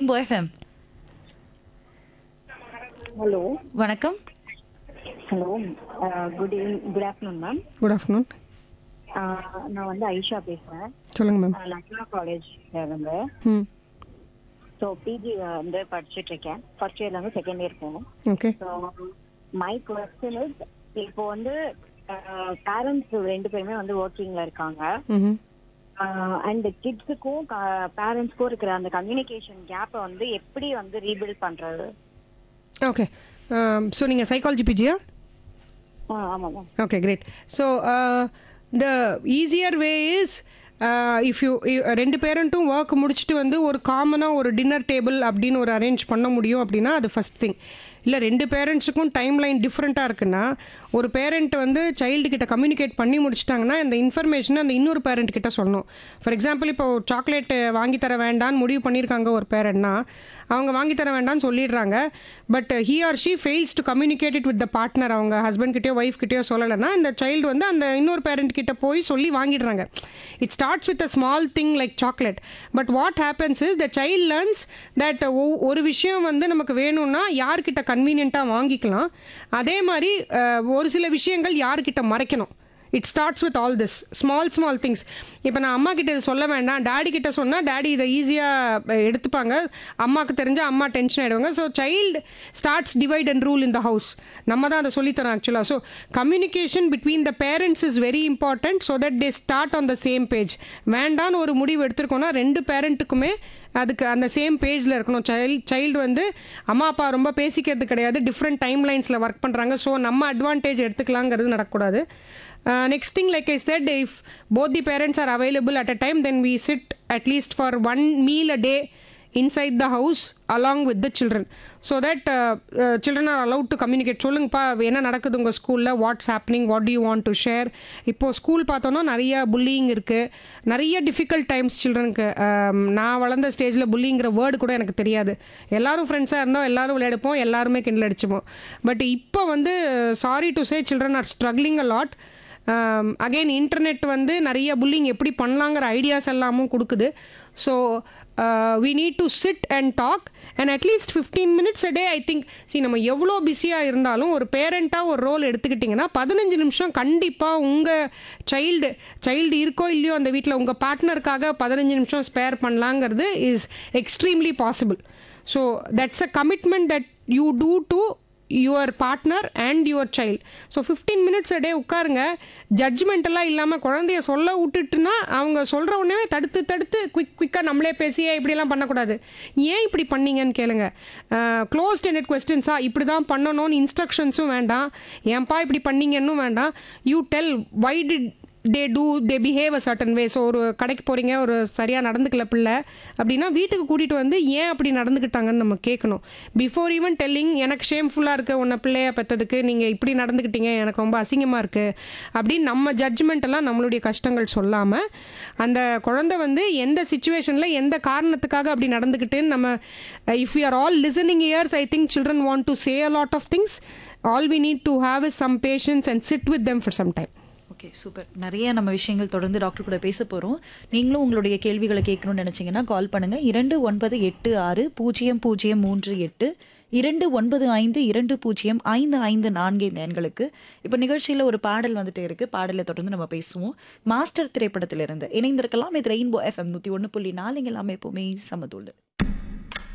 Rainbow FM hello வணக்கம் hello good evening good afternoon ma'am good afternoon நான் வந்து ஐஷா பேசுகிறேன் சொல்லுங்க மேம் லக்னோ காலேஜ் இருந்து ம் ஸோ பிஜி வந்து படிச்சுட்டு இருக்கேன் ஃபர்ஸ்ட் இயர்ல இருந்து செகண்ட் இயர் போகணும் okay so my question is இப்போ வந்து பேரண்ட்ஸ் ரெண்டு பேருமே வந்து ஒர்க்கிங்ல இருக்காங்க ம் அண்ட் கிட்ஸுக்கும் பேரண்ட்ஸ்க்கும் இருக்கிற அந்த கம்யூனிகேஷன் கேப்பை வந்து எப்படி வந்து ரீபில்ட் பண்றது ஓகே ஸோ நீங்கள் சைக்காலஜி பிஜியா ஆ ஆமாம் ma'am Okay, great. So uh, the easier way is uh, if you ரெண்டு பேரண்ட்டும் ஒர்க் முடிச்சுட்டு வந்து ஒரு காமனாக ஒரு டின்னர் டேபிள் அப்படின்னு ஒரு அரேஞ்ச் பண்ண முடியும் அப்படின்னா அது ஃபஸ்ட் திங் இல்லை ரெண்டு பேரண்ட்ஸுக்கும் டைம் லைன் டிஃப்ரெண்ட்டாக இருக்குன்னா ஒரு பேரண்ட் வந்து சைல்டு கிட்ட கம்யூனிகேட் பண்ணி முடிச்சிட்டாங்கன்னா இந்த இன்ஃபர்மேஷனை அந்த இன்னொரு பேரண்ட் கிட்ட சொல்லணும் ஃபார் எக்ஸாம்பிள் இப்போ சாக்லேட் வாங்கி தர வேண்டாம்னு முடிவு பண்ணியிருக்காங்க ஒரு பேரண்ட்னா அவங்க வாங்கி தர வேண்டாம்னு சொல்லிடுறாங்க but he or she fails to communicate it with the partner அவங்க ஹஸ்பண்ட் கிட்டயோ ஒய்ஃப் கிட்டயோ சொல்லலைன்னா இந்த சைல்டு வந்து அந்த இன்னொரு பேரண்ட் கிட்ட போய் சொல்லி வாங்கிடுறாங்க it starts with a small thing like chocolate but what happens is the child learns that ஒரு விஷயம் வந்து நமக்கு வேணும்னா யார்கிட்ட கன்வீனியண்ட்டாக வாங்கிக்கலாம் அதே மாதிரி அஹ், ஒரு சில விஷயங்கள் யார்கிட்ட மறைக்கணும் it starts with all this small small things இப்போ நான் அம்மா கிட்ட இது சொல்ல வேண்டாம் டேடி கிட்ட சொன்னால் டேடி இதை ஈஸியாக எடுத்துப்பாங்க அம்மாவுக்கு தெரிஞ்சால் அம்மா டென்ஷன் ஆகிடுவாங்க so child starts divide and rule in the house நம்ம தான் அதை சொல்லித்தரோம் ஆக்சுவலாக so communication between the parents is very important so that they start on the same page வேண்டான்னு ஒரு முடிவு எடுத்திருக்கோம்னா ரெண்டு பேரண்ட்டுக்குமே அதுக்கு அந்த சேம் பேஜில் இருக்கணும் சைல்டு சைல்டு வந்து அம்மா அப்பா ரொம்ப பேசிக்கிறது கிடையாது டிஃப்ரெண்ட் டைம் லைன்ஸில் ஒர்க் பண்ணுறாங்க ஸோ நம்ம அட்வான்டேஜ் எடுத்துக்கலாங்கிறது நடக்கக்கூடாது next thing like I said if both the parents are available at a time then we sit at least for one meal a day inside the house along with the children so that children are allowed to communicate சொல்லுங்கப்பா என்ன நடக்குது உங்கள் ஸ்கூலில் what's happening what you want to share இப்போது school பார்த்தோன்னா நிறைய pulling இருக்குது நிறைய டிஃபிகல்ட் டைம்ஸ் சில்ட்ரனுக்கு நான் வளர்ந்த ஸ்டேஜில் புல்லிங்கிற வேர்டு கூட எனக்கு தெரியாது எல்லாரும் ஃப்ரெண்ட்ஸாக இருந்தோம் எல்லாரும் விளையாடுப்போம் எல்லாருமே கிண்டல் அடிச்சுப்போம் பட் இப்போ வந்து sorry to say children are struggling a lot again internet வந்து நிறைய புல்லிங் எப்படி பண்ணலாங்கிற ஐடியாஸ் எல்லாமும் கொடுக்குது so we need to sit and talk and at least fifteen minutes a day I think see நம்ம எவ்வளோ பிஸியாக இருந்தாலும் ஒரு பேரண்ட்டாக ஒரு ரோல் எடுத்துக்கிட்டிங்கன்னா பதினஞ்சு நிமிஷம் கண்டிப்பாக உங்கள் சைல்டு சைல்டு இருக்கோ இல்லையோ அந்த வீட்டில் உங்கள் பார்ட்னருக்காக பதினஞ்சு நிமிஷம் ஸ்பேர் பண்ணலாங்கிறது is extremely possible so that's a commitment that you do to your partner and your child so fifteen minutes day உட்காருங்க ஜட்ஜ்மெண்டெல்லாம் இல்லாமல் குழந்தைய சொல்ல விட்டுட்டுனா அவங்க சொல்கிற உடனே தடுத்து தடுத்து குயிக் குயிக்காக நம்மளே பேசியே இப்படிலாம் பண்ணக்கூடாது ஏன் இப்படி பண்ணீங்கன்னு கேளுங்க க்ளோஸ்ட் ended கொஸ்டின்ஸா இப்படி தான் பண்ணணும்னு இன்ஸ்ட்ரக்ஷன்ஸும் வேண்டாம் ஏன்பா இப்படி பண்ணீங்கன்னு வேண்டாம் you tell why did they do they behave a certain way so ஒரு கடைக்கு போகிறீங்க ஒரு சரியாக நடந்துக்கல பிள்ளை அப்படின்னா வீட்டுக்கு கூட்டிகிட்டு வந்து ஏன் அப்படி நடந்துக்கிட்டாங்கன்னு நம்ம கேட்கணும் பிஃபோர் ஈவன் டெல்லிங் எனக்கு ஷேம்ஃபுல்லாக இருக்க உன்னை பிள்ளைய பெற்றதுக்கு நீங்கள் இப்படி நடந்துக்கிட்டீங்க எனக்கு ரொம்ப அசிங்கமாக இருக்குது அப்படின்னு நம்ம ஜட்ஜ்மெண்ட் எல்லாம் நம்மளுடைய கஷ்டங்கள் சொல்லாமல் அந்த குழந்தை வந்து எந்த சுச்சுவேஷனில் எந்த காரணத்துக்காக அப்படி நடந்துக்கிட்டுன்னு நம்ம if you are all listening ears I think children want to say a lot of things all we need to have is some patience and sit with them for some time okay super நிறைய நம்ம விஷயங்கள் தொடர்ந்து doctor கூட பேச போகிறோம் நீங்களும் உங்களுடைய கேள்விகளை கேட்கணும்னு நினச்சிங்கன்னா கால் பண்ணுங்கள் இரண்டு ஒன்பது எட்டு ஆறு பூஜ்ஜியம் பூஜ்ஜியம் மூன்று எட்டு இரண்டு ஒன்பது ஐந்து இரண்டு பூஜ்ஜியம் ஐந்து ஐந்து நான்கு இந்த எண்களுக்கு இப்போ நிகழ்ச்சியில் ஒரு பாடல் வந்துட்டே இருக்கு பாடலை தொடர்ந்து நம்ம பேசுவோம் மாஸ்டர் திரைப்படத்திலிருந்து இணைந்திருக்கலாம் இது ரெயின்போ எஃப்எம் நூற்றி ஒன்று புள்ளி நாலு எல்லாமே எப்போவுமே சமதுள்ளு